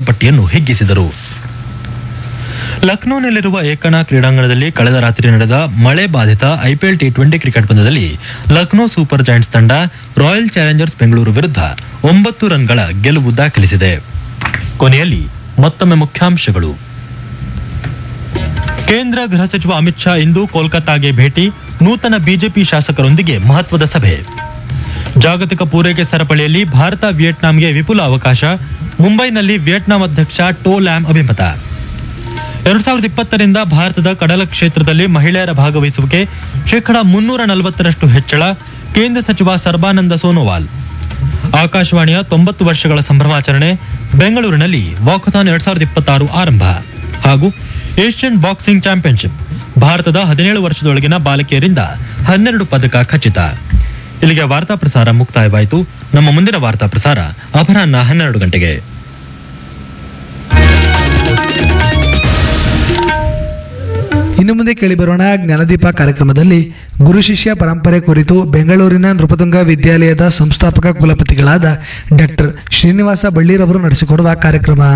ಪಟ್ಟಿಯನ್ನು ಹಿಗ್ಗಿಸಿದರು ಲಕ್ನೋನಲ್ಲಿರುವ ಏಕನಾ ಕ್ರೀಡಾಂಗಣದಲ್ಲಿ ಕಳೆದ ರಾತ್ರಿ ನಡೆದ ಮಳೆ ಬಾಧಿತ ಐಪಿಎಲ್ ಟಿ ಟ್ವೆಂಟಿ ಕ್ರಿಕೆಟ್ ಪಂದ್ಯದಲ್ಲಿ ಲಕ್ನೋ ಸೂಪರ್ ಜಾಯಿಂಟ್ಸ್ ತಂಡ ರಾಯಲ್ ಚಾಲೆಂಜರ್ಸ್ ಬೆಂಗಳೂರು ವಿರುದ್ಧ ಒಂಬತ್ತು ರನ್ಗಳ ಗೆಲುವು ದಾಖಲಿಸಿದೆ ಕೊನೆಯಲ್ಲಿ ಮತ್ತೊಮ್ಮೆ ಮುಖ್ಯಾಂಶಗಳು ಕೇಂದ್ರ ಗೃಹ ಸಚಿವ ಅಮಿತ್ ಶಾ ಇಂದು ಕೋಲ್ಕತ್ತಾಗೆ ಭೇಟಿ ನೂತನ ಬಿಜೆಪಿ ಶಾಸಕರೊಂದಿಗೆ ಮಹತ್ವದ ಸಭೆ ಜಾಗತಿಕ ಪೂರೈಕೆ ಸರಪಳಿಯಲ್ಲಿ ಭಾರತ ವಿಯೆಟ್ನಾಂಗೆ ವಿಪುಲ ಅವಕಾಶ ಮುಂಬೈನಲ್ಲಿ ವಿಯೆಟ್ನಾಂ ಅಧ್ಯಕ್ಷ ಟೋ ಲ್ಯಾಮ್ ಅಭಿಮತ ಎರಡ್ ಸಾವಿರದ ಇಪ್ಪತ್ತರಿಂದ ಭಾರತದ ಕಡಲ ಕ್ಷೇತ್ರದಲ್ಲಿ ಮಹಿಳೆಯರ ಭಾಗವಹಿಸುವಿಕೆ ಶೇಕಡಾ ಮುನ್ನೂರ ನಲವತ್ತರಷ್ಟು ಹೆಚ್ಚಳ ಕೇಂದ್ರ ಸಚಿವ ಸರ್ಬಾನಂದ ಸೋನೋವಾಲ್ ಆಕಾಶವಾಣಿಯ ತೊಂಬತ್ತು ವರ್ಷಗಳ ಸಂಭ್ರಮಾಚರಣೆ ಬೆಂಗಳೂರಿನಲ್ಲಿ ವಾಕಥಾನ್ ಎರಡ್ ಸಾವಿರದ ಇಪ್ಪತ್ತಾರು ಆರಂಭ ಹಾಗೂ ಏಷ್ಯನ್ ಬಾಕ್ಸಿಂಗ್ ಚಾಂಪಿಯನ್ಶಿಪ್ ಭಾರತದ ಹದಿನೇಳು ವರ್ಷದೊಳಗಿನ ಬಾಲಕಿಯರಿಂದ ಹನ್ನೆರಡು ಪದಕ ಖಚಿತ ಇಲ್ಲಿಗೆ ವಾರ್ತಾ ಪ್ರಸಾರ ಮುಕ್ತಾಯವಾಯಿತು ನಮ್ಮ ಮುಂದಿನ ವಾರ್ತಾ ಪ್ರಸಾರ ಅಪರಾಹ್ನ ಹನ್ನೆರಡು ಗಂಟೆಗೆ ಇನ್ನು ಮುಂದೆ ಕೇಳಿಬರೋಣ ಜ್ಞಾನದೀಪ ಕಾರ್ಯಕ್ರಮದಲ್ಲಿ ಗುರು ಶಿಷ್ಯ ಪರಂಪರೆ ಕುರಿತು ಬೆಂಗಳೂರಿನ ನೃಪತುಂಗ ವಿದ್ಯಾಲಯದ ಸಂಸ್ಥಾಪಕ ಕುಲಪತಿಗಳಾದ ಡಾಕ್ಟರ್ ಶ್ರೀನಿವಾಸ ಬಳ್ಳೀರವರು ನಡೆಸಿಕೊಡುವ ಕಾರ್ಯಕ್ರಮ